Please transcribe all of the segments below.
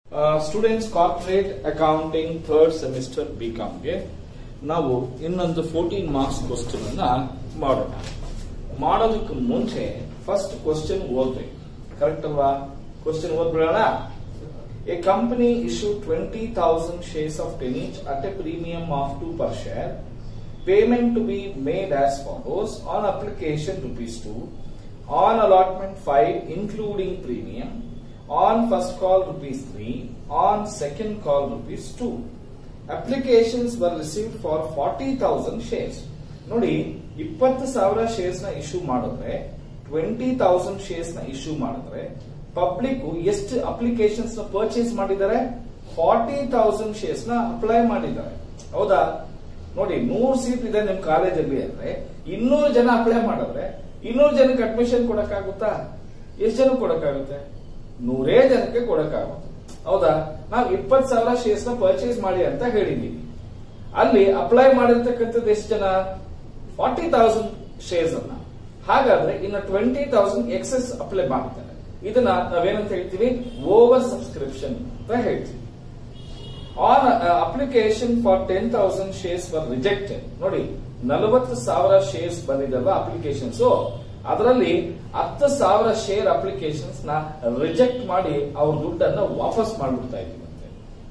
Students corporate accounting third semester ಬಿಕಾಮ್ಗೆ ನಾವು ಇನ್ನೊಂದು ಫೋರ್ಟೀನ್ ಮಾರ್ಕ್ಸ್ ಕ್ವಶನ್ ಅನ್ನ ಮಾಡೋಣ ಮಾಡೋದಕ್ಕೆ ಮುಂಚೆ ಫಸ್ಟ್ ಕ್ವಶನ್ ಓದ್ಬೇಕು ಕರೆಕ್ಟ್ ಅಲ್ವಾ ಕ್ವಶನ್ ಓದ್ಬಿಡೋಣ a company issue twenty thousand shares of ten each at a premium of two per share payment to be made as follows on application rupees 2 on allotment 5 including premium on first call rupees 3 on second call rupees 2 applications were received for 40000 shares ನೋಡಿ ಇಪ್ಪತ್ತು ಸಾವಿರ shares ನ issue ಮಾಡಿದ್ರೆ twenty thousand shares ನ issue ಮಾಡಿದ್ರೆ public ಎಷ್ಟು applications ನ purchase ಮಾಡಿದ್ದಾರೆ ಫಾರ್ಟಿ ತೌಸಂಡ್ ಶೇರ್ಸ್ ನ ಅಪ್ಲೈ ಮಾಡಿದ್ದಾರೆ ಹೌದಾ ನೋಡಿ ನೂರ್ ಸೀಟ್ ಇದೆ ನಿಮ್ ಕಾಲೇಜಲ್ಲಿ ಅಂದ್ರೆ ಇನ್ನೂರು ಜನ ಅಪ್ಲೈ ಮಾಡಿದ್ರೆ ಇನ್ನೂರು ಜನಕ್ಕೆ ಅಡ್ಮಿಷನ್ ಕೊಡಕ್ಕಾಗುತ್ತಾ ಎಷ್ಟು ಜನ ಕೊಡಕ್ಕಾಗುತ್ತೆ ನೂರೇ ಜನಕ್ಕೆ ಕೊಡಕ್ಕಾಗುತ್ತೆ ಹೌದಾ ನಾವು ಇಪ್ಪತ್ ಸಾವಿರ ಶೇರ್ಸ್ ನ ಪರ್ಚೇಸ್ ಮಾಡಿ ಅಂತ ಹೇಳಿದೀವಿ ಅಲ್ಲಿ ಅಪ್ಲೈ ಮಾಡಿರ್ತಕ್ಕಂಥದ್ದು ಎಷ್ಟು ಜನ ಫಾರ್ಟಿ ತೌಸಂಡ್ ಶೇರ್ಸ್ ಅನ್ನ ಹಾಗಾದ್ರೆ ಇನ್ನು ಟ್ವೆಂಟಿ ತೌಸಂಡ್ ಎಕ್ಸೆಸ್ ಅಪ್ಲೈ ಮಾಡ್ತಾರೆ ಇದನ್ನ ನಾವೇನಂತ ಹೇಳ್ತೀವಿ ಓವರ್ ಸಬ್ಸ್ಕ್ರಿಪ್ಷನ್ ಅಂತ ಹೇಳ್ತೀವಿ on application for ten thousand shares for rejected ನೋಡಿ ನಲವತ್ತು ಸಾವಿರ ಶೇರ್ಸ್ ಬಂದಿದಲ್ವಾ ಅಪ್ಲಿಕೇಶನ್ಸ್ ಅದರಲ್ಲಿ ಹತ್ತು ಸಾವಿರ ಶೇರ್ ಅಪ್ಲಿಕೇಶನ್ಸ್ ನ ರಿಜೆಕ್ಟ್ ಮಾಡಿ ಅವ್ರ ದುಡ್ಡನ್ನ ವಾಪಸ್ ಮಾಡ್ಬಿಡ್ತಾ ಇದ್ದೀವಂತೆ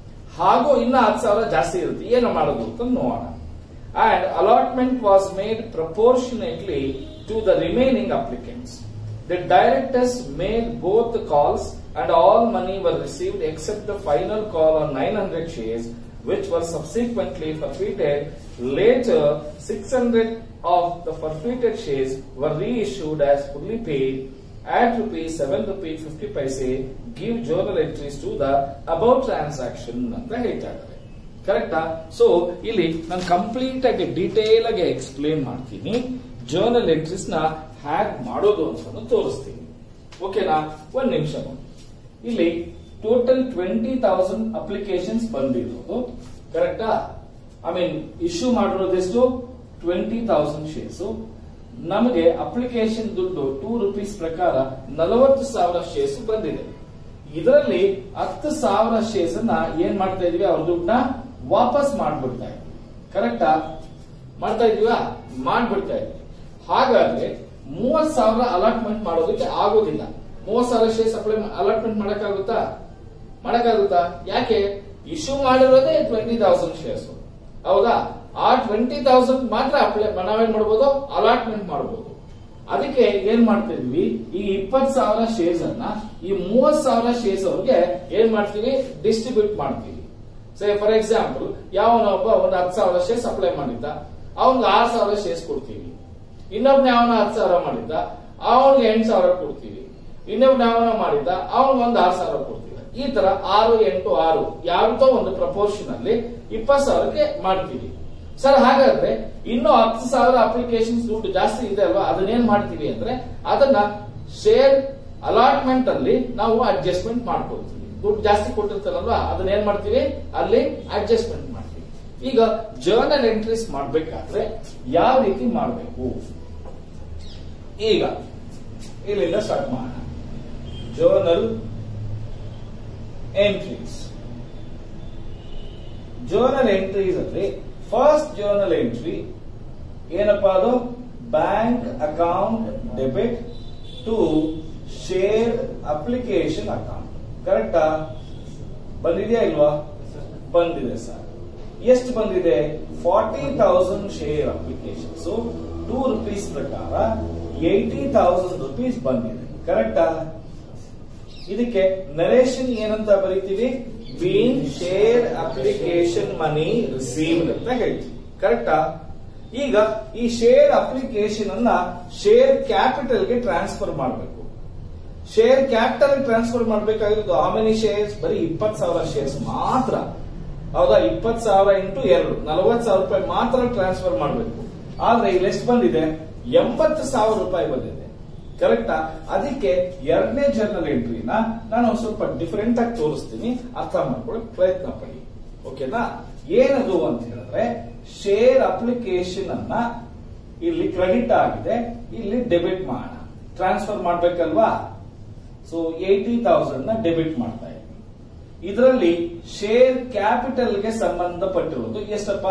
ಹಾಗೂ ಇನ್ನ ಹತ್ತು ಸಾವಿರ ಜಾಸ್ತಿ ಇರುತ್ತೆ ಏನು ಮಾಡೋದು ಅಂತ ನೋಡೋಣ and allotment was made proportionately to the remaining applicants the directors made both calls and all money were received except the final call on 900 shares which were subsequently forfeited. Later, 600 of the forfeited shares were reissued as fully paid at rupees 7 rupees 50 paise. Give journal entries to the above transaction ಅಂತ ಹೇಳ್ತಾ ಇದ್ದಾರೆ ಕರೆಕ್ಟಾ so ಇಲ್ಲಿ ನಾನು complete ಆಗಿ detail ಆಗಿ explain ಮಾಡ್ತೀನಿ journal entries ನ ಹ್ಯಾಕ್ ಮಾಡೋದು ಅಂತ ತೋರಿಸ್ತೀನಿ ಓಕೆನಾ ಒಂದ್ ನಿಮಿಷ ಇಲ್ಲಿ ಟೋಟಲ್ ಟ್ವೆಂಟಿ ತೌಸಂಡ್ ಅಪ್ಲಿಕೇಶನ್ಸ್ ಬಂದಿರೋದು ಕರೆಕ್ಟಾ ಐ ಮೀನ್ ಇಶ್ಯೂ ಮಾಡಿರೋದೆಷ್ಟು ಟ್ವೆಂಟಿ ತೌಸಂಡ್ ಶೇರ್ಸ್ ನಮಗೆ ಅಪ್ಲಿಕೇಶನ್ ದುಡ್ಡು ಟೂ ರುಪೀಸ್ ಪ್ರಕಾರ ನಲವತ್ತು ಸಾವಿರ ಶೇರ್ಸ್ ಬಂದಿದೆ ಇದರಲ್ಲಿ ಹತ್ತು ಸಾವಿರ ಶೇರ್ಸ್ ಅನ್ನ ಏನ್ ಮಾಡ್ತಾ ಇದೀವಿ ಅವ್ರ ದುಡ್ಡನ್ನ ವಾಪಸ್ ಮಾಡ್ಬಿಡ್ತಾ ಇದ್ವಿ ಕರೆಕ್ಟಾ ಮಾಡ್ತಾ ಇದೀವಾ ಮಾಡ್ಬಿಡ್ತಾ ಇದ್ವಿ ಹಾಗಾದ್ರೆ ಮೂವತ್ ಸಾವಿರ ಅಲಾಟ್ಮೆಂಟ್ ಮಾಡೋದಕ್ಕೆ ಆಗೋದಿಲ್ಲ ಮೂವತ್ ಸಾವಿರ ಶೇರ್ಸ್ ಅಪ್ಲೈ ಅಲಾಟ್ಮೆಂಟ್ ಮಾಡಕ್ಕಾಗುತ್ತಾ ಮಾಡಕ್ಕಾಗುತ್ತಾ ಯಾಕೆ ಇಶ್ಯೂ ಮಾಡಿರೋದೇ ಟ್ವೆಂಟಿ ತೌಸಂಡ್ ಶೇರ್ಸ್ ಹೌದಾ ಆ ಟ್ವೆಂಟಿ ತೌಸಂಡ್ ಮಾತ್ರ ಅಪ್ಲೈ ನಾವೇನ್ ಮಾಡ್ಬೋದು ಅಲಾಟ್ಮೆಂಟ್ ಮಾಡಬಹುದು ಅದಕ್ಕೆ ಏನ್ ಮಾಡ್ತಿದ್ವಿ ಈ ಇಪ್ಪತ್ ಸಾವಿರ ಶೇರ್ಸ್ ಅನ್ನ ಈ ಮೂವತ್ ಸಾವಿರ ಶೇರ್ಸ್ ಅವ್ರಿಗೆ ಏನ್ ಮಾಡ್ತೀವಿ ಡಿಸ್ಟ್ರಿಬ್ಯೂಟ್ ಮಾಡ್ತೀವಿ ಸೇ ಫಾರ್ ಎಕ್ಸಾಂಪಲ್ ಯಾವನೊಬ್ಬ ಒಂದು ಹತ್ತು ಸಾವಿರ ಶೇರ್ಸ್ ಅಪ್ಲೈ ಮಾಡಿದ್ದ ಅವನ್ಗೆ ಆರು ಸಾವಿರ ಶೇರ್ಸ್ ಕೊಡ್ತೀವಿ ಇನ್ನೊಬ್ನ ಯಾವನ ಹತ್ತು ಸಾವಿರ ಮಾಡಿದ್ದ ಅವನಿಗೆ ಎಂಟು ಸಾವಿರ ಕೊಡ್ತೀವಿ ಇನ್ನೊಬ್ಬ ಯಾವನ ಮಾಡಿದ್ದ ಅವನಿಗೆ ಒಂದು ಆರು ಸಾವಿರ ಕೊಡ್ತೀವಿ ಈ ತರ ಆರು ಎಂಟು ಆರು ಯಾವ್ದೋ ಒಂದು ಪ್ರಪೋರ್ಷನ್ ಅಲ್ಲಿ ಇಪ್ಪತ್ತು ಸಾವಿರಕ್ಕೆ ಮಾಡ್ತೀವಿ ಸರ್ ಹಾಗಾದ್ರೆ ಇನ್ನು ಹತ್ತು ಸಾವಿರ ಅಪ್ಲಿಕೇಶನ್ಸ್ ದುಡ್ಡು ಜಾಸ್ತಿ ಇದೆ ಅಲ್ವಾ ಅದನ್ನೇನ್ ಮಾಡ್ತೀವಿ ಅಂದ್ರೆ ಅದನ್ನ ಶೇರ್ ಅಲಾಟ್ಮೆಂಟ್ ಅಲ್ಲಿ ನಾವು ಅಡ್ಜಸ್ಟ್ಮೆಂಟ್ ಮಾಡ್ಕೊಳ್ತೀವಿ ದುಡ್ಡು ಜಾಸ್ತಿ ಕೊಟ್ಟಿರ್ತಾರಲ್ವಾ ಅದನ್ನ ಏನ್ ಮಾಡ್ತೀವಿ ಅಲ್ಲಿ ಅಡ್ಜಸ್ಟ್ಮೆಂಟ್ ಮಾಡ್ತೀವಿ ಈಗ ಜರ್ನಲ್ ಎಂಟ್ರೀಸ್ ಮಾಡ್ಬೇಕಾದ್ರೆ ಯಾವ ರೀತಿ ಮಾಡಬೇಕು ಈಗ ಇಲ್ಲಿಂದ ಸ್ಟಾರ್ಟ್ ಮಾಡೋಣ ಜರ್ನಲ್ ಎಂಟ್ರೀಸ್ ಜರ್ನಲ್ ಎಂಟ್ರೀಸ್ ಅಲ್ಲಿ ಫಸ್ಟ್ ಜರ್ನಲ್ ಎಂಟ್ರಿ ಏನಪ್ಪಾ ಅದು bank account debit to share application account ಕರೆಕ್ಟಾ ಬಂದಿದೆಯಾ ಇಲ್ವಾ ಬಂದಿದೆ ಸರ್ ಎಷ್ಟು ಬಂದಿದೆ forty thousand share applications two rupees ಪ್ರಕಾರ ಏಯ್ಟಿ ತೌಸಂಡ್ ರುಪೀಸ್ ಬಂದಿದೆ ಕರೆಕ್ಟಾ ಇದಕ್ಕೆ ನರೇಶನ್ ಏನಂತ ಬರೀತೀವಿ being share application money received ಅಂತ ಹೇಳ್ತೀವಿ ಕರೆಕ್ಟಾ ಈಗ ಈ ಶೇರ್ ಅಪ್ಲಿಕೇಶನ್ ಅನ್ನ ಶೇರ್ ಕ್ಯಾಪಿಟಲ್ ಗೆ ಟ್ರಾನ್ಸ್ಫರ್ ಮಾಡಬೇಕು ಶೇರ್ ಕ್ಯಾಪಿಟಲ್ ಟ್ರಾನ್ಸ್ಫರ್ ಮಾಡಬೇಕಾಗಿರೋದು ಆ ಮೆನಿ ಶೇರ್ಸ್ ಬರೀ ಇಪ್ಪತ್ ಸಾವಿರ ಶೇರ್ಸ್ ಮಾತ್ರ ಹೌದಾ ಇಪ್ಪತ್ ಸಾವಿರ ಇಂಟು ಎರಡು ನಲವತ್ ಸಾವಿರ ರೂಪಾಯಿ ಮಾತ್ರ ಟ್ರಾನ್ಸ್ಫರ್ ಮಾಡಬೇಕು ಆದ್ರೆ ಇಲ್ಲಿ ಎಷ್ಟು ಬಂದಿದೆ ಎಂಬತ್ತು ಸಾವಿರ ರೂಪಾಯಿ ಬಂದಿದೆ ಕರೆಕ್ಟಾ ಅದಕ್ಕೆ ಎರಡನೇ ಜರ್ನಲ್ ಎಂಟ್ರಿನ ನಾನು ಒಂದ್ ಸ್ವಲ್ಪ ಡಿಫರೆಂಟ್ ಆಗಿ ತೋರಿಸ್ತೀನಿ ಅರ್ಥ ಮಾಡ್ಕೊಳ್ಳೋಕೆ ಪ್ರಯತ್ನ ಪಡಿ ಓಕೆನಾ ಏನದು ಅಂತ ಹೇಳಿದ್ರೆ ಶೇರ್ ಅಪ್ಲಿಕೇಶನ್ ಅನ್ನ ಇಲ್ಲಿ ಕ್ರೆಡಿಟ್ ಆಗಿದೆ ಇಲ್ಲಿ ಡೆಬಿಟ್ ಮಾಡೋಣ ಟ್ರಾನ್ಸ್ಫರ್ ಮಾಡ್ಬೇಕಲ್ವಾ ಸೊ ಏಯ್ಟಿ ತೌಸಂಡ್ ನ ಡೆಬಿಟ್ ಮಾಡ್ತಾ ಇದ್ದೀನಿ ಇದರಲ್ಲಿ ಶೇರ್ ಕ್ಯಾಪಿಟಲ್ ಗೆ ಸಂಬಂಧಪಟ್ಟಿರುವುದು ಎಷ್ಟಪ್ಪ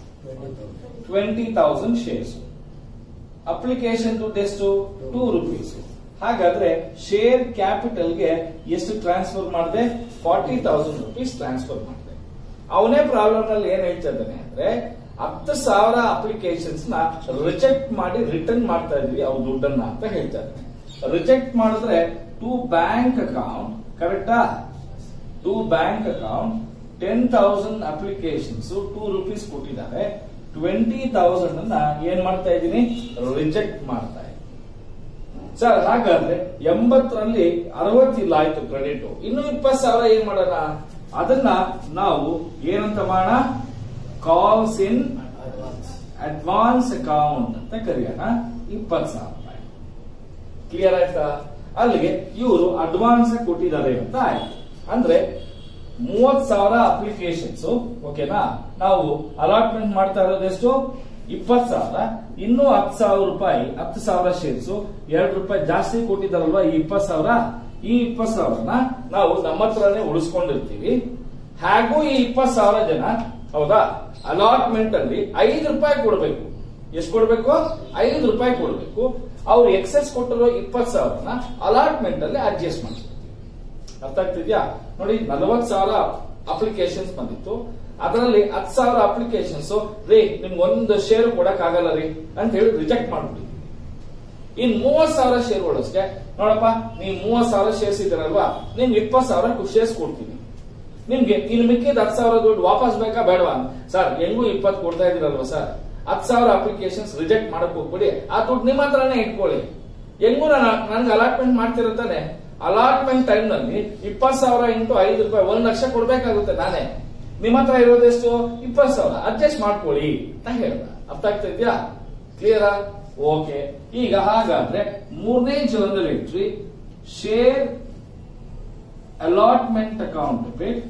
ಟ್ವೆಂಟಿ ತೌಸಂಡ್ ಶೇರ್ಸ್ ಅಪ್ಲಿಕೇಶನ್ ದುಡ್ಡು ಎಷ್ಟು ಟೂ ರುಪೀಸ್ ಹಾಗಾದ್ರೆ ಶೇರ್ ಕ್ಯಾಪಿಟಲ್ ಗೆ ಎಷ್ಟು ಟ್ರಾನ್ಸ್ಫರ್ ಮಾಡಿದೆ ಫಾರ್ಟಿ ತೌಸಂಡ್ ರುಪೀಸ್ ಟ್ರಾನ್ಸ್ಫರ್ ಮಾಡಿದೆ ಅವನೇ ಪ್ರಾಬ್ಲಮ್ ನಲ್ಲಿ ಏನ್ ಹೇಳ್ತಾ ಇದ್ದಾನೆ ಅಂದ್ರೆ ಹತ್ತು ಸಾವಿರ ಅಪ್ಲಿಕೇಶನ್ಸ್ ನ ರಿಜೆಕ್ಟ್ ಮಾಡಿ ರಿಟರ್ನ್ ಮಾಡ್ತಾ ಇದೀವಿ ಅವ್ರ ದುಡ್ಡನ್ನ ಅಂತ ಹೇಳ್ತಾ ಇದ್ದಾನೆ ರಿಜೆಕ್ಟ್ ಮಾಡಿದ್ರೆ ಟು ಬ್ಯಾಂಕ್ ಅಕೌಂಟ್ ಕರೆಕ್ಟಾ to bank account ten thousand applications two rupees ಕೊಟ್ಟಿದ್ದಾರೆ ಟ್ವೆಂಟಿ ತೌಸಂಡ್ ಅನ್ನ ಏನ್ ಮಾಡ್ತಾ ಇದ್ದೀನಿ ರಿಜೆಕ್ಟ್ ಮಾಡ್ತಾ ಇದ್ದೀನಿ ಸರ್ ಹಾಗಾದ್ರೆ ಎಂಬತ್ತರಲ್ಲಿ ಅರವತ್ತಿಲ್ಲ ಆಯ್ತು ಕ್ರೆಡಿಟ್ ಇನ್ನು ಇಪ್ಪತ್ತು ಸಾವಿರ ಏನ್ ಮಾಡೋಣ ಅದನ್ನ ನಾವು ಏನಂತ ಮಾಡೋಣ ಕಾಲ್ಸ್ ಇನ್ ಅಡ್ವಾನ್ಸ್ ಅಕೌಂಟ್ ಅಂತ ಕರೆಯೋಣ ಇಪ್ಪತ್ತು ಸಾವಿರ ರೂಪಾಯಿ ಕ್ಲಿಯರ್ ಆಯ್ತಾ ಅಲ್ಲಿಗೆ ಇವರು ಅಡ್ವಾನ್ಸ್ ಕೊಟ್ಟಿದ್ದಾರೆ ಅಂತ ಆಯ್ತು ಅಂದ್ರೆ ಮೂವತ್ ಸಾವಿರ ಅಪ್ಲಿಕೇಶನ್ಸ್ ಓಕೆನಾ ನಾವು ಅಲಾಟ್ಮೆಂಟ್ ಮಾಡ್ತಾ ಇರೋದು ಎಷ್ಟು ಇಪ್ಪತ್ ಸಾವಿರ ಇನ್ನೂ ಹತ್ತು ಸಾವಿರ ರೂಪಾಯಿ ಹತ್ತು ಸಾವಿರ ಶೇರ್ಸ್ ಎರಡು ರೂಪಾಯಿ ಜಾಸ್ತಿ ಕೊಟ್ಟಿದ್ದಾರಲ್ವಾ ಈ ಇಪ್ಪತ್ ಸಾವಿರ ಈ ಇಪ್ಪತ್ ಸಾವಿರನ ನಾವು ನಮ್ಮ ಹತ್ರನೇ ಉಳಿಸ್ಕೊಂಡಿರ್ತೀವಿ ಹಾಗೂ ಈ ಇಪ್ಪತ್ ಸಾವಿರ ಜನ ಹೌದಾ ಅಲಾಟ್ಮೆಂಟ್ ಅಲ್ಲಿ ಐದು ರೂಪಾಯಿ ಕೊಡಬೇಕು ಎಷ್ಟು ಕೊಡಬೇಕು ಐದು ರೂಪಾಯಿ ಕೊಡಬೇಕು ಅವ್ರು ಎಕ್ಸೆಸ್ ಕೊಟ್ಟಿರೋ ಇಪ್ಪತ್ ಸಾವಿರನ ಅಲಾಟ್ಮೆಂಟ್ ಅಲ್ಲಿ ಅಡ್ಜಸ್ಟ್ ಮಾಡ್ತೀವಿ ಅರ್ಥ ಆಗ್ತಿದ್ಯಾ ನೋಡಿ ನಲವತ್ ಸಾವಿರ ಅಪ್ಲಿಕೇಶನ್ಸ್ ಬಂದಿತ್ತು ಅದರಲ್ಲಿ ಹತ್ತು ಸಾವಿರ ಅಪ್ಲಿಕೇಶನ್ಸ್ ರೀ ನಿಮ್ಗೆ ಒಂದು ಶೇರ್ ಕೊಡಕ್ ಆಗಲ್ಲ ರೀ ಅಂತ ಹೇಳಿ ರಿಜೆಕ್ಟ್ ಮಾಡ್ಬಿಟ್ಟಿದ್ವಿ ಇನ್ ಮೂವತ್ ಸಾವಿರ ಶೇರ್ ಒಳಸ್ಗೆ ನೋಡಪ್ಪ ನೀವು ಮೂವತ್ ಸಾವಿರ ಶೇರ್ಸ್ ಇದ್ದೀರಲ್ವಾ ನಿಮ್ಗೆ ಇಪ್ಪತ್ ಸಾವಿರ ಶೇರ್ಸ್ ಕೊಡ್ತೀನಿ ನಿಮ್ಗೆ ಇನ್ನು ಮಿಕ್ಕಿದ ಹತ್ತು ಸಾವಿರ ದುಡ್ಡು ವಾಪಸ್ ಬೇಕಾ ಬೇಡವಾ ಸರ್ ಹೆಂಗೂ ಇಪ್ಪತ್ತು ಕೊಡ್ತಾ ಇದೀರಲ್ವಾ ಸರ್ ಹತ್ತು ಸಾವಿರ ಅಪ್ಲಿಕೇಶನ್ಸ್ ರಿಜೆಕ್ಟ್ ಮಾಡಕ್ ಹೋಗ್ಬಿಡಿ ಆ ದುಡ್ಡು ನಿಮ್ಮ ಹತ್ರನೇ ಇಟ್ಕೊಳ್ಳಿ ಹೆಂಗೂ ನಾನು ನನ್ಗೆ ಅಲಾಟ್ಮೆಂಟ್ ಮಾಡ್ತಿರುತ್ತಾನೆ ಅಲಾಟ್ಮೆಂಟ್ ಟೈಮ್ ನಲ್ಲಿ ಇಪ್ಪತ್ ಸಾವಿರ ಇಂಟು ಐದು ರೂಪಾಯಿ ಒಂದ್ ಲಕ್ಷ ಕೊಡ್ಬೇಕಾಗುತ್ತೆ ನಾನೇ ನಿಮ್ಮ ಹತ್ರ ಇರೋದೆಷ್ಟು ಇಪ್ಪತ್ ಸಾವಿರ ಅಡ್ಜಸ್ಟ್ ಮಾಡ್ಕೊಳ್ಳಿ ಅಂತ ಹೇಳ್ದ ಅರ್ಥ ಆಗ್ತಾ ಇದೆಯಾ ಕ್ಲಿಯರಾ ಓಕೆ ಈಗ ಹಾಗಾದ್ರೆ ಮೂರನೇ journal entry share allotment account debit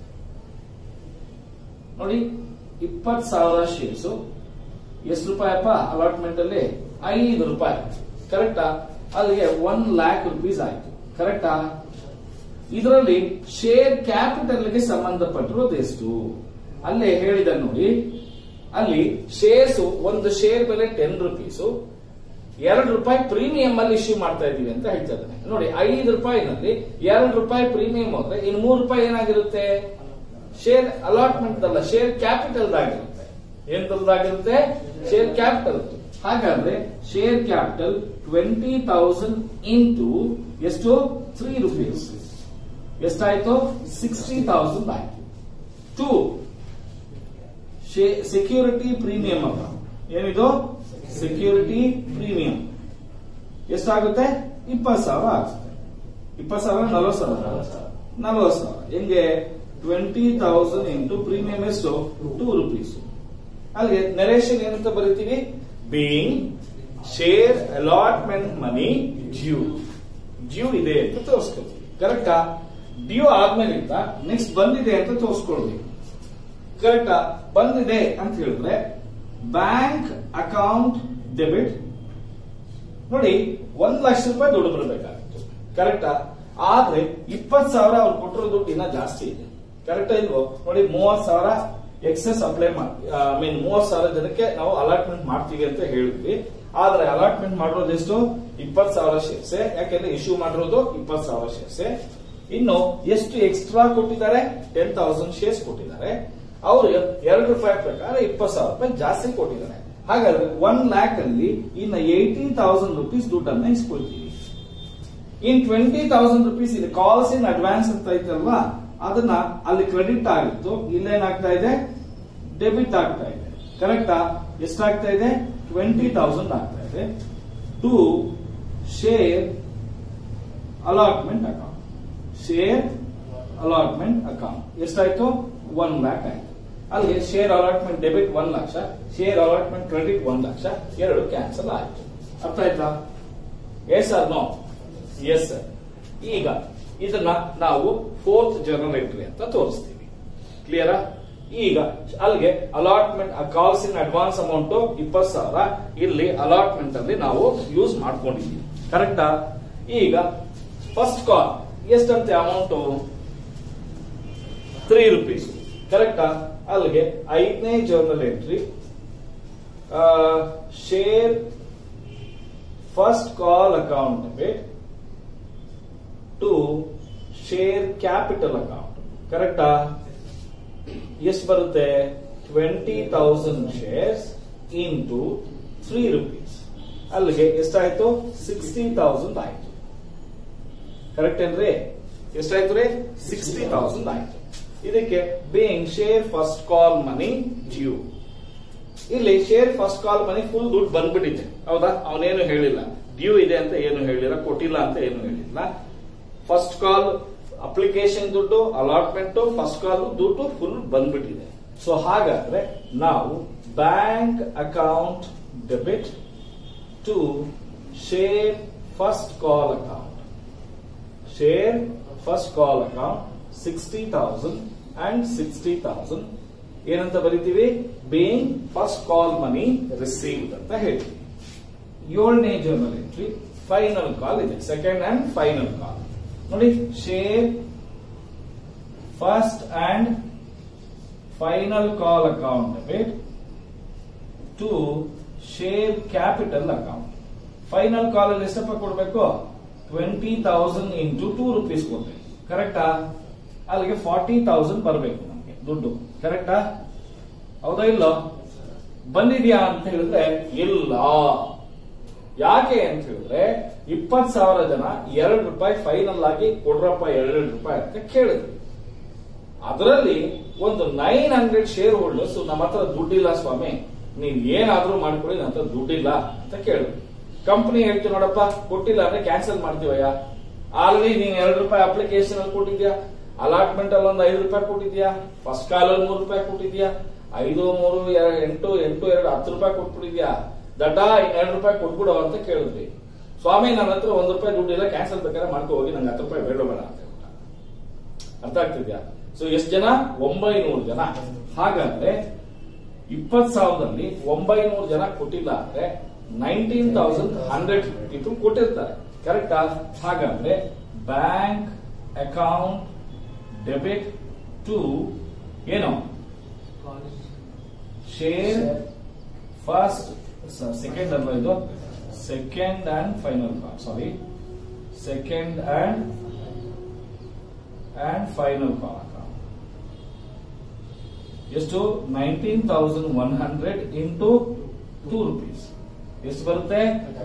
ನೋಡಿ ಇಪ್ಪತ್ ಸಾವಿರ ಶೇರ್ಸ್ ಎಷ್ಟು ರೂಪಾಯಪ್ಪ ಅಲಾಟ್ಮೆಂಟ್ ಅಲ್ಲಿ ಐದು ರೂಪಾಯಿ ಕರೆಕ್ಟಾ ಅಲ್ಲಿಗೆ ಒನ್ ಲ್ಯಾಕ್ ರುಪೀಸ್ ಆಯ್ತು ಕರೆಕ್ಟಾ ಇದರಲ್ಲಿ ಶೇರ್ ಕ್ಯಾಪಿಟಲ್ ಗೆ ಸಂಬಂಧಪಟ್ಟಿರೋದು ಎಷ್ಟು ಅಲ್ಲೇ ಹೇಳಿದ ನೋಡಿ ಅಲ್ಲಿ ಶೇರ್ಸ್ ಒಂದು ಶೇರ್ ಬೆಲೆ ಟೆನ್ ರುಪೀಸ್ ಎರಡು ರೂಪಾಯಿ ಪ್ರೀಮಿಯಂ ಅಲ್ಲಿ ಇಶ್ಯೂ ಮಾಡ್ತಾ ಇದೀವಿ ಅಂತ ಹೇಳ್ತಾ ಇದ್ದಾನೆ ನೋಡಿ ಐದು ರೂಪಾಯಿನಲ್ಲಿ ಎರಡು ರೂಪಾಯಿ ಪ್ರೀಮಿಯಂ ಹೋದ್ರೆ ಇನ್ನು ಮೂರು ರೂಪಾಯಿ ಏನಾಗಿರುತ್ತೆ ಶೇರ್ ಅಲಾಟ್ಮೆಂಟ್ ಅಲ್ಲ ಶೇರ್ ಕ್ಯಾಪಿಟಲ್ ಆಗಿರುತ್ತೆ ಎಂತದ್ದಾಗಿರುತ್ತೆ ಶೇರ್ ಕ್ಯಾಪಿಟಲ್ ಹಾಗಾದ್ರೆ share capital twenty thousand into ಎಷ್ಟು ತ್ರೀ ರುಪೀಸ್ ಎಷ್ಟಾಯ್ತು ಸಿಕ್ಸ್ಟಿ ತೌಸಂಡ್ ಆಯ್ತು ಟು ಸೆಕ್ಯೂರಿಟಿ ಪ್ರೀಮಿಯಂ ಅಂತ ಏನಿದು ಸೆಕ್ಯೂರಿಟಿ ಪ್ರೀಮಿಯಂ ಎಷ್ಟಾಗುತ್ತೆ ಇಪ್ಪತ್ತು ಸಾವಿರ ಆಗುತ್ತೆ ಇಪ್ಪತ್ತು ಸಾವಿರ ನಲವತ್ತು ಸಾವಿರ ನಲವತ್ತು ಸಾವಿರ ಹೆಂಗೆ ಟ್ವೆಂಟಿ ತೌಸಂಡ್ ಇಂಟು ಪ್ರೀಮಿಯಂ ಎಷ್ಟು ಟೂ ರುಪೀಸ್ ಅಲ್ಲಿಗೆ ನರೇಶನ್ ಏನಂತ ಬರೀತೀವಿ being share allotment money due due ಇದೆ ಅಂತ ತೋರಿಸ್ಕೊಳ್ತೀವಿ ಕರೆಕ್ಟಾ ಡ್ಯೂ ಆದ್ಮೇಲಿಂದ ನೆಕ್ಸ್ಟ್ ಬಂದಿದೆ ಅಂತ ತೋರಿಸ್ಕೊಳ್ಬೇಕು ಕರೆಕ್ಟಾ ಬಂದಿದೆ ಅಂತ ಹೇಳಿದ್ರೆ ಬ್ಯಾಂಕ್ ಅಕೌಂಟ್ ಡೆಬಿಟ್ ನೋಡಿ ಒಂದ್ ಲಕ್ಷ ರೂಪಾಯಿ ದುಡ್ಡು ಬರಬೇಕಾಗಿತ್ತು ಕರೆಕ್ಟಾ ಆದ್ರೆ ಇಪ್ಪತ್ ಸಾವಿರ ಅವ್ರು ಕೊಟ್ಟಿರೋ ದುಡ್ಡು ಇನ್ನ ಜಾಸ್ತಿ ಇದೆ ಕರೆಕ್ಟಾ ಇಲ್ವೋ ನೋಡಿ ಮೂವತ್ ಸಾವಿರ ಎಕ್ಸೆಸ್ ಅಪ್ಲೈ ಮಾಡಿ ಐ ಮೀನ್ ಮೂವತ್ ಸಾವಿರ ಜನಕ್ಕೆ ನಾವು ಅಲಾಟ್ಮೆಂಟ್ ಮಾಡ್ತೀವಿ ಅಂತ ಹೇಳಿದ್ವಿ ಆದ್ರೆ ಅಲಾಟ್ಮೆಂಟ್ ಮಾಡಿರೋದು ಎಷ್ಟು ಇಪ್ಪತ್ ಸಾವಿರ ಶೇರ್ಸೆ ಯಾಕೆಂದ್ರೆ ಇಶ್ಯೂ ಮಾಡಿರೋದು ಇಪ್ಪತ್ ಸಾವಿರ ಶೇರ್ಸೆ ಇನ್ನು ಎಷ್ಟು ಎಕ್ಸ್ಟ್ರಾ ಕೊಟ್ಟಿದ್ದಾರೆ ಟೆನ್ ತೌಸಂಡ್ ಶೇರ್ಸ್ ಕೊಟ್ಟಿದ್ದಾರೆ ಅವರು ಎರಡು ರೂಪಾಯಿ ಪ್ರಕಾರ ಇಪ್ಪತ್ತು ಸಾವಿರ ರೂಪಾಯಿ ಜಾಸ್ತಿ ಕೊಟ್ಟಿದ್ದಾರೆ ಹಾಗಾದ್ರೆ ಒನ್ ಲ್ಯಾಕ್ ಅಲ್ಲಿ ಇನ್ನ ಏಯ್ಟಿ ತೌಸಂಡ್ ರುಪೀಸ್ ದುಡ್ಡನ್ನ ಇಸ್ಕೊಳ್ತೀವಿ ಇನ್ ಟ್ವೆಂಟಿ ತೌಸಂಡ್ ರುಪೀಸ್ ಇದೆ ಕಾಲ್ಸ್ ಇನ್ ಅಡ್ವಾನ್ಸ್ ಅಂತ ಐತಲ್ವಾ ಅದನ್ನ ಅಲ್ಲಿ ಕ್ರೆಡಿಟ್ ಆಗಿತ್ತು ಇಲ್ಲೇನಾಗ್ತಾ ಇದೆ ಡೆಬಿಟ್ ಆಗ್ತಾ ಇದೆ ಕರೆಕ್ಟಾ ಎಷ್ಟಾಗ್ತಾ ಇದೆ ಟ್ವೆಂಟಿ ತೌಸಂಡ್ ಆಗ್ತಾ ಇದೆ to share allotment account share allotment account ಎಷ್ಟಾಯ್ತು ಒನ್ ಲ್ಯಾಕ್ ಆಯ್ತು ಅಲ್ಲಿಗೆ ಶೇರ್ ಅಲಾಟ್ಮೆಂಟ್ ಡೆಬಿಟ್ ಒಂದ್ ಲಕ್ಷ ಶೇರ್ ಅಲಾಟ್ಮೆಂಟ್ ಕ್ರೆಡಿಟ್ ಒಂದ್ ಲಕ್ಷ ಎರಡು ಕ್ಯಾನ್ಸಲ್ ಆಯ್ತು ಅರ್ಥ ಆಯ್ತಾ yes or no yes sir ಈಗ ಇದನ್ನ ನಾವು ಫೋರ್ತ್ ಜರ್ನಲ್ ಎಂಟ್ರಿ ಅಂತ ತೋರಿಸ್ತೀವಿ ಕ್ಲಿಯರಾ ಈಗ ಅಲ್ಲಿಗೆ allotment calls in advance amount ಇಪ್ಪತ್ತು ಸಾವಿರ ಇಲ್ಲಿ ಅಲಾಟ್ಮೆಂಟ್ ಅಲ್ಲಿ ನಾವು ಯೂಸ್ ಮಾಡ್ಕೊಂಡಿದ್ದೀವಿ ಕರೆಕ್ಟಾ ಈಗ ಫಸ್ಟ್ ಕಾಲ್ ಎಷ್ಟಂತೆ ಅಮೌಂಟ್ ತ್ರೀ ರುಪೀಸ್ ಕರೆಕ್ಟಾ ಅಲ್ಲಿಗೆ ಐದನೇ journal entry share first call account debit to share capital account ಕರೆಕ್ಟಾ ಎಷ್ಟು ಬರುತ್ತೆ twenty thousand shares into three rupees ಅಲ್ಲಿಗೆ ಎಷ್ಟಾಯ್ತು ಸಿಕ್ಸ್ಟಿ ತೌಸಂಡ್ ಆಯ್ತು ಕರೆಕ್ಟ್ ಏನ್ರಿ ಎಷ್ಟಾಯ್ತು ರೀ ಸಿಕ್ಸ್ಟಿ ತೌಸಂಡ್ ಆಯ್ತು ಇದಕ್ಕೆ being share first call money due ಇಲ್ಲಿ share first call money full ದುಡ್ಡು ಬಂದ್ಬಿಟ್ಟಿದೆ ಹೌದಾ ಅವನೇನು ಹೇಳಿಲ್ಲ ಡ್ಯೂ ಇದೆ ಅಂತ ಏನು ಹೇಳಿಲ್ಲ ಕೊಟ್ಟಿಲ್ಲ ಅಂತ ಏನು ಹೇಳಿಲ್ಲ ಫಸ್ಟ್ ಕಾಲ್ ಅಪ್ಲಿಕೇಶನ್ ದುಡ್ಡು ಅಲಾಟ್ಮೆಂಟ್ ಫಸ್ಟ್ ಕಾಲ್ ದುಡ್ಡು ಫುಲ್ ಬಂದ್ಬಿಟ್ಟಿದೆ ಸೊ ಹಾಗಾದ್ರೆ ನಾವು bank account debit to share first call account share first call account sixty thousand and sixty thousand ಏನಂತ ಬರಿತೀವಿ being first call money received ಅಂತ ಹೇಳ್ತೀವಿ ಏಳನೇ ಜರ್ನಲ್ ಎಂಟ್ರಿ ಫೈನಲ್ ಕಾಲ್ ಇದೆ ಸೆಕೆಂಡ್ ಅಂಡ್ ಫೈನಲ್ ಕಾಲ್ ನೋಡಿ share first and final call account debit to share capital account final call ಅಲ್ಲಿ ಎಷ್ಟಪ್ಪ ಕೊಡ್ಬೇಕು twenty thousand into two rupees ಕೊಡ್ಬೇಕು ಕರೆಕ್ಟಾ ಅಲ್ಲಿಗೆ ಫಾರ್ಟಿ ತೌಸಂಡ್ ಬರಬೇಕು ನಮಗೆ ದುಡ್ಡು ಕರೆಕ್ಟಾ ಹೌದಾ ಇಲ್ಲ ಬಂದಿದ್ಯಾ ಅಂತ ಹೇಳಿದ್ರೆ ಇಲ್ಲ ಯಾಕೆ ಅಂತ ಹೇಳಿದ್ರೆ ಇಪ್ಪತ್ ಸಾವಿರ ಜನ ಎರಡು ರೂಪಾಯಿ ಫೈನಲ್ ಆಗಿ ಕೊಡ್ರಪ್ಪ ಎರಡೆರಡು ರೂಪಾಯಿ ಅಂತ ಕೇಳಿದ್ರು ಅದರಲ್ಲಿ ಒಂದು ನೈನ್ ಹಂಡ್ರೆಡ್ ಶೇರ್ ಹೋಲ್ಡರ್ಸ್ ನಮ್ಮ ಹತ್ರ ದುಡ್ಡಿಲ್ಲ ಸ್ವಾಮಿ ನೀವ್ ಏನಾದ್ರೂ ಮಾಡ್ಕೊಳ್ಳಿ ನನ್ನ ಹತ್ರ ದುಡ್ಡಿಲ್ಲ ಅಂತ ಕೇಳಿದ್ರು ಕಂಪನಿ ಹೇಳ್ತೀವಿ ನೋಡಪ್ಪ ಕೊಟ್ಟಿಲ್ಲ ಅಂದ್ರೆ ಕ್ಯಾನ್ಸಲ್ ಮಾಡ್ತೀವಯ್ಯ ಆಲ್ರೆಡಿ ನೀನ್ ಎರಡು ರೂಪಾಯಿ ಅಪ್ಲಿಕೇಶನ್ ಅಲ್ಲಿ ಕೊಟ್ಟಿದ್ಯಾ ಅಲಾಟ್ಮೆಂಟ್ ಅಲ್ಲಿ ಒಂದು ಐದು ರೂಪಾಯಿ ಕೊಟ್ಟಿದ್ಯಾ ಫಸ್ಟ್ ಕಾಲ್ ಅಲ್ಲಿ ಮೂರು ರೂಪಾಯಿ ಕೊಟ್ಟಿದ್ಯಾ ಐದು ಮೂರು ಎರ- ಎಂಟು ಎಂಟು ಎರಡು ಹತ್ತು ರೂಪಾಯಿ ಕೊಟ್ಬಿಟ್ಟಿದ್ಯಾ ದಡ್ಡ ಎರಡು ರೂಪಾಯಿ ಕೊಟ್ಬಿಡು ಅಂತ ಕೇಳಿದ್ವಿ ಸ್ವಾಮಿ ನನ್ನ ಹತ್ರ ಒಂದ್ ರೂಪಾಯಿ ದುಡ್ಡಿಲ್ಲ ಕ್ಯಾನ್ಸಲ್ ಬೇಕಾದ್ರೆ ಮಾಡ್ಕೊ ಹೋಗಿ ನಂಗೆ ಹತ್ತು ರೂಪಾಯಿ ಬೇಡ ಬೇಡ ಅಂತ ಹೇಳ್ಬಿಟ್ಟ. ಅರ್ಥ ಆಗ್ತಿದ್ಯಾ ಸೊ ಎಷ್ಟು ಜನ ಒಂಬೈನೂರು ಜನ ಹಾಗಾದ್ರೆ ಇಪ್ಪತ್ ಸಾವಿರದಲ್ಲಿ ಒಂಬೈನೂರು ಜನ ಕೊಟ್ಟಿಲ್ಲ ಅಂದ್ರೆ ನೈನ್ಟೀನ್ ತೌಸಂಡ್ ಹಂಡ್ರೆಡ್ ಪೀಪಲ್ ಕೊಟ್ಟಿರ್ತಾರೆ ಕರೆಕ್ಟಾ ಹಾಗಾದ್ರೆ ಬ್ಯಾಂಕ್ ಅಕೌಂಟ್ ಡೆಬಿಟ್ ಟು ಏನು ಶೇರ್ ಫಸ್ಟ್ ಸೆಕೆಂಡ್ ಅಲ್ವಾ ಇದು second and final call sorry second and and final call account ಎಷ್ಟು nineteen thousand one hundred into two rupees ಎಷ್ಟು ಬರುತ್ತೆ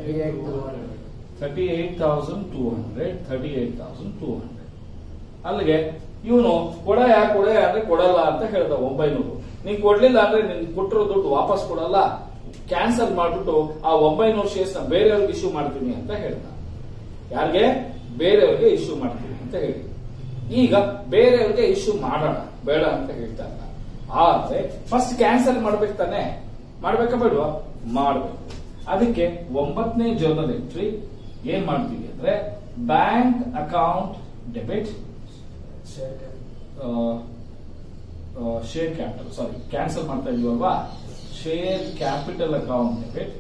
thirty eight thousand two hundred thirty eight thousand two hundred ಅಲ್ಲಿಗೆ ಇವನು ಕೊಡ ಯಾಕೆ ಕೊಡ ಅಂದ್ರೆ ಕೊಡಲ್ಲ ಅಂತ ಹೇಳ್ದ ಒಂಬೈನೂರು ನೀನ್ ಕೊಡ್ಲಿಲ್ಲ ಅಂದ್ರೆ ನಿನ್ ಕೊಟ್ಟಿರೋ ದುಡ್ಡು ವಾಪಸ್ ಕೊಡಲ್ಲ ಕ್ಯಾನ್ಸಲ್ ಮಾಡ್ಬಿಟ್ಟು ಆ ಒಂಬೈನೂರು ಶೇರ್ಸ್ ನ ಬೇರೆಯವ್ರಿಗೆ ಇಶ್ಯೂ ಮಾಡ್ತೀನಿ ಅಂತ ಹೇಳ್ದ ಯಾರಿಗೆ ಬೇರೆಯವ್ರಿಗೆ ಇಶ್ಯೂ ಮಾಡ್ತೀನಿ ಅಂತ ಹೇಳಿ ಈಗ ಬೇರೆಯವ್ರಿಗೆ ಇಶ್ಯೂ ಮಾಡೋಣ ಬೇಡ ಅಂತ ಹೇಳ್ತಾ ಇಲ್ಲ ಆದ್ರೆ ಫಸ್ಟ್ ಕ್ಯಾನ್ಸಲ್ ಮಾಡ್ಬೇಕು ತಾನೆ ಮಾಡ್ಬೇಕಾ ಬೇಡವಾ ಮಾಡ್ಬೇಕು ಅದಕ್ಕೆ ಒಂಬತ್ತನೇ ಜರ್ನಲ್ ಎಂಟ್ರಿ ಏನ್ ಮಾಡ್ತೀವಿ ಅಂದ್ರೆ bank account debit share capital sorry cancel ಮಾಡ್ತಾ ಇದೀವಲ್ವಾ ಶೇರ್ ಕ್ಯಾಪಿಟಲ್ ಅಕೌಂಟ್ ಡೆಬಿಟ್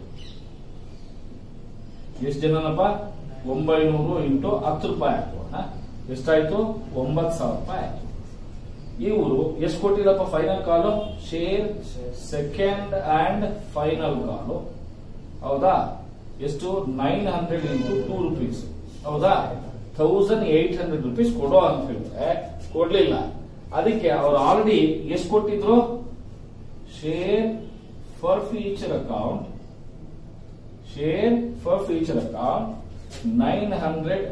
ಎಷ್ಟು ಜನನಪ್ಪ ಒಂಬೈನೂರು ಇಂಟು ಹತ್ತು ರೂಪಾಯಿ ಹಾಕೋಣ ಎಷ್ಟಾಯ್ತು ಒಂಬತ್ತು ಸಾವಿರ ರೂಪಾಯಿ ಆಯ್ತು ಇವರು ಎಷ್ಟು ಕೊಟ್ಟಿಲ್ಲಪ್ಪ final call share second and final call ಹೌದಾ ಎಷ್ಟು nine hundred into two rupees ಹೌದಾ ಥೌಸಂಡ್ ಏಟ್ ಹಂಡ್ರೆಡ್ ರುಪೀಸ್ ಕೊಡೋ ಅಂತ ಹೇಳಿದ್ರೆ ಕೊಡ್ಲಿಲ್ಲ ಅದಕ್ಕೆ ಅವ್ರು ಆಲ್ರೆಡಿ ಎಷ್ಟು ಕೊಟ್ಟಿದ್ರು share forfeiture account share forfeiture account nine hundred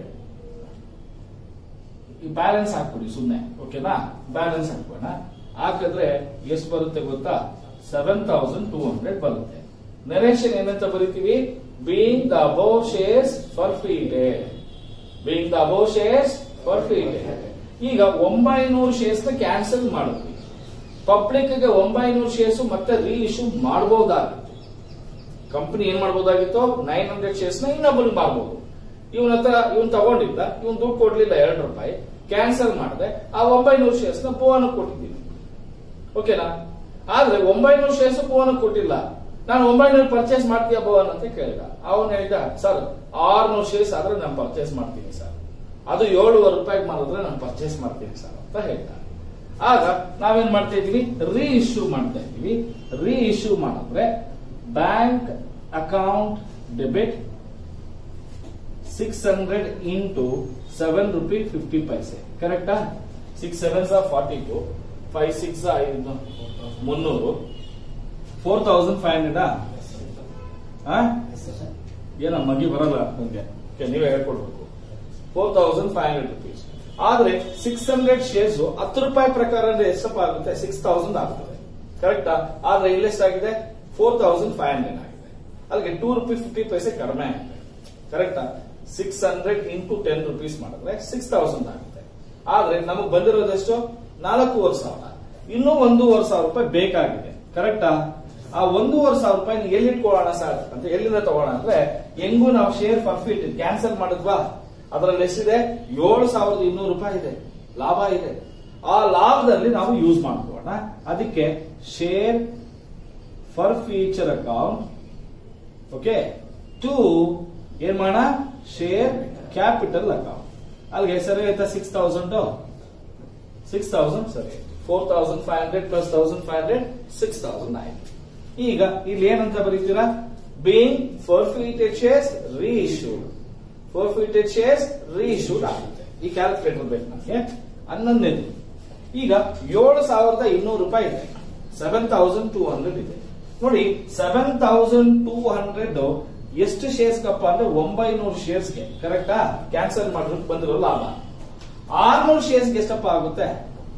balance ಹಾಕ್ಬಿಡಿ ಸುಮ್ಮನೆ ಓಕೆನಾ ಬ್ಯಾಲೆನ್ಸ್ ಹಾಕೋಣ ಹಾಕಿದ್ರೆ ಎಷ್ಟು ಬರುತ್ತೆ ಗೊತ್ತಾ ಸೆವೆನ್ ತೌಸಂಡ್ ಟೂ ಹಂಡ್ರೆಡ್ ಬರುತ್ತೆ ನರೇಶನ್ ಏನಂತ ಬರೀತೀವಿ being the above shares forfeited being the above shares forfeited ಈಗ ಒಂಬೈನೂರು ಶೇರ್ಸ್ ನ ಕ್ಯಾನ್ಸಲ್ ಮಾಡಿದ್ವಿ ಪಬ್ಲಿಕ್ ಗೆ ಒಂಬೈನೂರು ಶೇರ್ಸ್ ಮತ್ತೆ ರೀ ಇಶ್ಯೂ ಮಾಡಬಹುದಾಗಿತ್ತು ಕಂಪನಿ ಏನ್ ಮಾಡಬಹುದಾಗಿತ್ತು ನೈನ್ ಹಂಡ್ರೆಡ್ ಶೇರ್ಸ್ ನ ಇನ್ನೊಬ್ಬರಿಗೆ ಮಾರ್ಬೋದು ಇವನ ಹತ್ರ ಇವನ್ ತಗೊಂಡಿದ್ದ ಇವನ್ ದುಡ್ಡು ಕೊಡ್ಲಿಲ್ಲ ಎರಡು ರೂಪಾಯಿ ಕ್ಯಾನ್ಸಲ್ ಮಾಡಿದೆ ಆ ಒಂಬೈನೂರು ಶೇರ್ಸ್ ನ ಪೋವನ್ ಕೊಟ್ಟಿದ್ದೀನಿ ಓಕೆನಾ ಆದ್ರೆ ಒಂಬೈನೂರು ಶೇರ್ಸ್ ಪೋವನ್ ಕೊಟ್ಟಿಲ್ಲ ನಾನು ಒಂಬೈನೂರು ಪರ್ಚೇಸ್ ಮಾಡ್ತೀಯ ಭವನ್ ಅಂತ ಕೇಳಿದ ಅವನು ಹೇಳಿದ ಸರ್ ಆರ್ನೂರು ಶೇರ್ಸ್ ಆದ್ರೆ ನಾನು ಪರ್ಚೇಸ್ ಮಾಡ್ತೀನಿ ಸರ್ ಅದು ಏಳುವರೆ ರೂಪಾಯಿಗೆ ಮಾರಿದ್ರೆ ನಾನು ಪರ್ಚೇಸ್ ಮಾಡ್ತೀನಿ ಸರ್ ಅಂತ ಹೇಳ್ದ ಆಗ ನಾವೇನ್ ಮಾಡ್ತಾ ಇದೀವಿ ರೀ ಇಶ್ಯೂ ಮಾಡ್ತಾ ಇದೀವಿ ರೀ ಇಶ್ಯೂ ಮಾಡಿದ್ರೆ bank account debit six hundred into seven rupee fifty paise ಕರೆಕ್ಟಾ six seven forty two five six ಐದು ಮುನ್ನೂರು ಫೋರ್ ತೌಸಂಡ್ ಫೈವ್ ಹಂಡ್ರೆಡ್ ಏನೋ ಮಗಿ ಬರಲ್ಲ ನಿಮ್ಗೆ Okay, ನೀವೇ ಹೇಳ್ಕೊಡ್ಬೇಕು four thousand five hundred rupees ಆದ್ರೆ ಸಿಕ್ಸ್ ಹಂಡ್ರೆಡ್ ಶೇರ್ಸ್ ಹತ್ತು ರೂಪಾಯಿ ಪ್ರಕಾರ ಅಂದ್ರೆ ಎಷ್ಟಪ್ಪ ಆಗುತ್ತೆ ಸಿಕ್ಸ್ ತೌಸಂಡ್ ಆಗ್ತದೆ ಕರೆಕ್ಟಾ ಆದ್ರೆ ಇಲ್ಲೆಷ್ಟಾಗಿದೆ ಫೋರ್ ತೌಸಂಡ್ ಫೈವ್ ಹಂಡ್ರೆಡ್ ಆಗಿದೆ ಅಲ್ಲಿಗೆ ಟೂ ರುಪಿ ಫಿಫ್ಟಿ ಪೈಸೆ ಕಡಿಮೆ ಆಗಿದೆ ಕರೆಕ್ಟಾ six hundred into ten rupees ಮಾಡಿದ್ರೆ ಸಿಕ್ಸ್ ತೌಸಂಡ್ ಆಗುತ್ತೆ ಆದ್ರೆ ನಮಗೆ ಬಂದಿರೋದೆಷ್ಟು ನಾಲ್ಕೂವರೆ ಸಾವಿರ ಇನ್ನೂ ಒಂದೂವರೆ ಸಾವಿರ ರೂಪಾಯಿ ಬೇಕಾಗಿದೆ ಕರೆಕ್ಟಾ ಆ ಒಂದೂವರೆ ಸಾವಿರ ರೂಪಾಯಿ ಎಲ್ಲಿ ಇಟ್ಕೊಳ್ಳೋಣ ಸರ್ ಅಂತ ಎಲ್ಲಿಂದ ತಗೋಣ ಅಂದ್ರೆ ಹೆಂಗೂ ನಾವು ಶೇರ್ ಪರ್ಫಿಟ್ ಕ್ಯಾನ್ಸಲ್ ಮಾಡಿದ್ವಾ ಅದರಲ್ಲಿ ಎಷ್ಟಿದೆ ಏಳು ಸಾವಿರದ ಇನ್ನೂರು ರೂಪಾಯಿ ಇದೆ ಲಾಭ ಇದೆ ಆ ಲಾಭದಲ್ಲಿ ನಾವು ಯೂಸ್ ಮಾಡ್ಕೊಳ್ಳೋಣ ಅದಕ್ಕೆ share forfeiture account okay to ಏನ್ ಮಾಡೋಣ ಶೇರ್ ಕ್ಯಾಪಿಟಲ್ ಅಕೌಂಟ್ ಅಲ್ಲಿಗೆ ಸರಿ ಆಯ್ತಾ ಸಿಕ್ಸ್ ತೌಸಂಡ್ ಸಿಕ್ಸ್ ತೌಸಂಡ್ ಸರಿ four thousand five hundred plus thousand five hundred six thousand ಆಯ್ತು ಈಗ ಇಲ್ಲಿ ಏನಂತ ಬರೀತೀರಾ being forfeited shares reissued forfeited shares reissued ಆಗುತ್ತೆ ಈ ಕ್ಯಾಲ್ಕುಲೇಟರ್ ಬೇಕು ನನಗೆ ಹನ್ನೊಂದನೇದು ಈಗ ಏಳು ಸಾವಿರದ ಇನ್ನೂರು ರೂಪಾಯಿ ಇದೆ ಸೆವೆನ್ ತೌಸಂಡ್ ಟೂ ಹಂಡ್ರೆಡ್ ಇದೆ ನೋಡಿ ಸೆವೆನ್ ತೌಸಂಡ್ ಟೂ ಹಂಡ್ರೆಡ್ ಎಷ್ಟು ಶೇರ್ಸ್ ಕಪ್ಪ ಅಂದ್ರೆ ಒಂಬೈನೂರು ಶೇರ್ಸ್ಗೆ ಕರೆಕ್ಟಾ ಕ್ಯಾನ್ಸಲ್ ಮಾಡಿದ್ರೆ ಬಂದಿರೋ ಲಾಭ ಆರ್ನೂರು ಶೇರ್ಸ್ಗೆ ಎಷ್ಟಪ್ಪ ಆಗುತ್ತೆ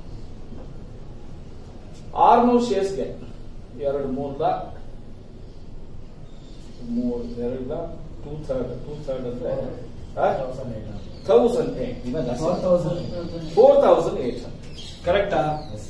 ಆರ್ನೂರು ಶೇರ್ಸ್ಗೆ ಎರಡು ಮೂರ್ದ ಮೂರ್ ಎರಡ ಟೂ ಥರ್ಡ್ ಟೂ ಥರ್ಡ್ ಅಂದ್ರೆ thousand eight four thousand eight ಕರೆಕ್ಟಾ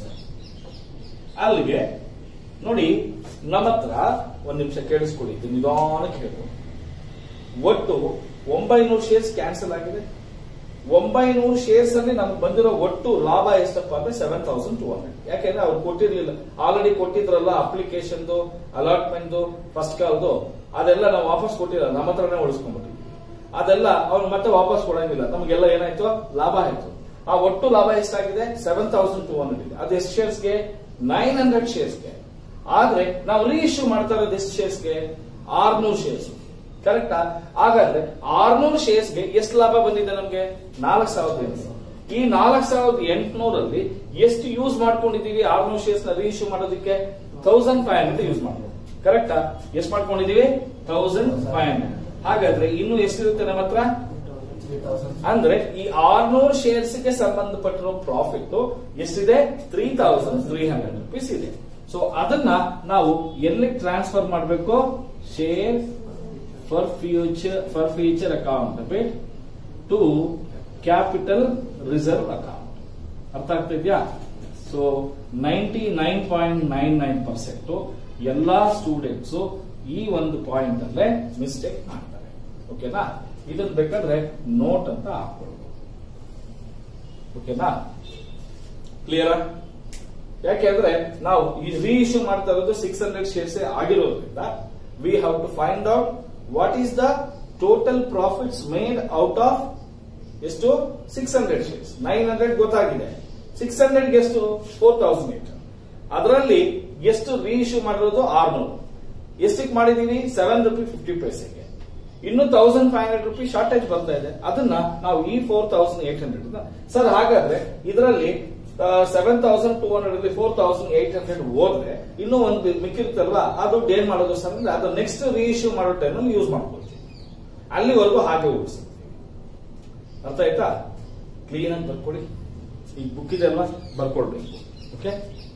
ಅಲ್ಲಿಗೆ ನೋಡಿ ನಮ್ಮ ಹತ್ರ ಒಂದ್ ನಿಮಿಷ ಕೇಳಿಸ್ಕೊಳ್ಳಿ ಇದು ನಿಧಾನಕ್ಕೆ ಹೇಳು ಒಟ್ಟು ಒಂಬೈನೂರು ಶೇರ್ಸ್ ಕ್ಯಾನ್ಸಲ್ ಆಗಿದೆ ಒಂಬೈನೂರು ಶೇರ್ಸ್ ಅಲ್ಲಿ ನಮ್ಗೆ ಬಂದಿರೋ ಒಟ್ಟು ಲಾಭ ಎಷ್ಟಪ್ಪ ಅಂದ್ರೆ ಸೆವೆನ್ ತೌಸಂಡ್ ಟೂ ಹಂಡ್ರೆಡ್ ಯಾಕೆಂದ್ರೆ ಅವ್ರು ಕೊಟ್ಟಿರ್ಲಿಲ್ಲ ಆಲ್ರೆಡಿ ಕೊಟ್ಟಿದ್ರಲ್ಲ ಅಪ್ಲಿಕೇಶನ್ ಅಲಾಟ್ಮೆಂಟ್ ಫಸ್ಟ್ ಕಾಲ್ದು ಅದೆಲ್ಲ ನಾವು ವಾಪಸ್ ಕೊಟ್ಟಿಲ್ಲ ನಮ್ಮ ಹತ್ರನೇ ಉಳಿಸ್ಕೊಂಡ್ಬಿಟ್ಟಿದ್ವಿ ಅದೆಲ್ಲ ಅವ್ರು ಮತ್ತೆ ವಾಪಸ್ ಕೊಡಂಗಿಲ್ಲ ನಮಗೆಲ್ಲ ಏನಾಯ್ತು ಲಾಭ ಆಯ್ತು ಆ ಒಟ್ಟು ಲಾಭ ಎಷ್ಟಾಗಿದೆ ಸೆವೆನ್ ತೌಸಂಡ್ ಟೂ ಹಂಡ್ರೆಡ್ ಇದೆ ಅದು ಎಷ್ಟು ಶೇರ್ಸ್ಗೆ ನೈನ್ ಹಂಡ್ರೆಡ್ ಶೇರ್ಸ್ಗೆ ಆದ್ರೆ ನಾವು ರೀಇಶ್ಯೂ ಮಾಡ್ತಾ ಇರೋದು ಎಷ್ಟು ಶೇರ್ಸ್ಗೆ ಆರ್ನೂರು ಶೇರ್ಸ್ ಕರೆಕ್ಟಾ ಹಾಗಾದ್ರೆ ಆರ್ನೂರು ಶೇರ್ಸ್ಗೆ ಎಷ್ಟು ಲಾಭ ಬಂದಿದೆ ನಮ್ಗೆ ನಾಲ್ಕು ಸಾವಿರದ ಎಂಟುನೂರು ಈ ನಾಲ್ಕು ಸಾವಿರದ ಎಂಟುನೂರಲ್ಲಿ ಎಷ್ಟು ಯೂಸ್ ಮಾಡ್ಕೊಂಡಿದೀವಿ ಆರ್ನೂರು ಶೇರ್ಸ್ ನ ರೀಇಶ್ಯೂ ಮಾಡೋದಕ್ಕೆ ತೌಸಂಡ್ ಫೈವ್ ಹಂಡ್ರೆಡ್ ಯೂಸ್ ಮಾಡ್ಬೋದು ಕರೆಕ್ಟಾ ಎಷ್ಟು ಮಾಡ್ಕೊಂಡಿದೀವಿ ತೌಸಂಡ್ ಫೈವ್ ಹಂಡ್ರೆಡ್ ಹಾಗಾದ್ರೆ ಇನ್ನು ಎಷ್ಟಿರುತ್ತೆ ನಮ್ಮ ಹತ್ರ ಅಂದ್ರೆ ಈ ಆರ್ನೂರು ಶೇರ್ಸ್ ಗೆ ಸಂಬಂಧಪಟ್ಟಿರೋ ಪ್ರಾಫಿಟ್ ಎಷ್ಟಿದೆ three thousand three hundred rupees ಇದೆ ಸೊ ಅದನ್ನ ನಾವು ಎಲ್ಲಿ ಟ್ರಾನ್ಸ್ಫರ್ ಮಾಡಬೇಕು share forfeiture forfeiture account debit to capital reserve account ಅರ್ಥ ಆಗ್ತಾ ಇದೆಯಾ so ninety nine point nine nine percent ಎಲ್ಲಾ ಸ್ಟೂಡೆಂಟ್ಸ್ ಈ ಒಂದು ಪಾಯಿಂಟ್ ಅಲ್ಲೇ ಮಿಸ್ಟೇಕ್ ಮಾಡ್ತಾರೆ ಓಕೆನಾ ಇದನ್ನ ಬೇಕಾದ್ರೆ ನೋಟ್ ಅಂತ ಹಾಕೊಳ್ಬಹುದು ಓಕೆನಾ ಕ್ಲಿಯರ್ ಯಾಕೆಂದ್ರೆ ನಾವು ಈ ರೀಇಶ್ಯೂ ಮಾಡ್ತಾ ಇರೋದು ಸಿಕ್ಸ್ ಹಂಡ್ರೆಡ್ ಶೇರ್ಸ್ ಆಗಿರೋದ್ರಿಂದ we have to find out what is the total profits made out of ಎಷ್ಟು six hundred shares nine hundred ಗೊತ್ತಾಗಿದೆ ಸಿಕ್ಸ್ ಹಂಡ್ರೆಡ್ ಎಷ್ಟು ಫೋರ್ ತೌಸಂಡ್ ಏಟ್ ಅದರಲ್ಲಿ ಎಷ್ಟು ರೀಇಶ್ಯೂ ಮಾಡಿರೋದು ಆರ್ನೂರು ಎಷ್ಟಕ್ಕೆ ಮಾಡಿದೀವಿ ಸೆವೆನ್ ರುಪಿ ಫಿಫ್ಟಿ ಪೈಸೆಗೆ ಇನ್ನು thousand five hundred rupee shortage ಬರ್ತಾ ಇದೆ ಅದನ್ನ ನಾವು ಈ four thousand eight hundred sir ಹಾಗಾದ್ರೆ ಇದರಲ್ಲಿ ಸೆವೆನ್ ತೌಸಂಡ್ ಟೂ ಹಂಡ್ರೆಡ್ ಅಲ್ಲಿ ಫೋರ್ ತೌಸಂಡ್ ಏಟ್ ಹಂಡ್ರೆಡ್ ಹೋದ್ರೆ ಇನ್ನೂ ಒಂದು ಮಿಕ್ಕಿರುತ್ತಲ್ವಾ ಅದು ಏನ್ ಮಾಡೋದು ಸರ್ ಅಂದ್ರೆ ಅದು ನೆಕ್ಸ್ಟ್ ರೀಇಶ್ಯೂ ಮಾಡೋ ಟೈಮ್ ಯೂಸ್ ಮಾಡ್ಕೊಳ್ತೀವಿ ಅಲ್ಲಿವರೆಗೂ ಹಾಗೆ ಉಳಿಸ್ತೀವಿ ಅರ್ಥ ಆಯ್ತಾ ಕ್ಲೀನ್ ಆಗಿ ಬರ್ಕೊಡಿ ಈ ಬುಕ್ ಇದೆ ಅಲ್ವಾ ಬರ್ಕೊಳ್ಬೇಕು ಓಕೆ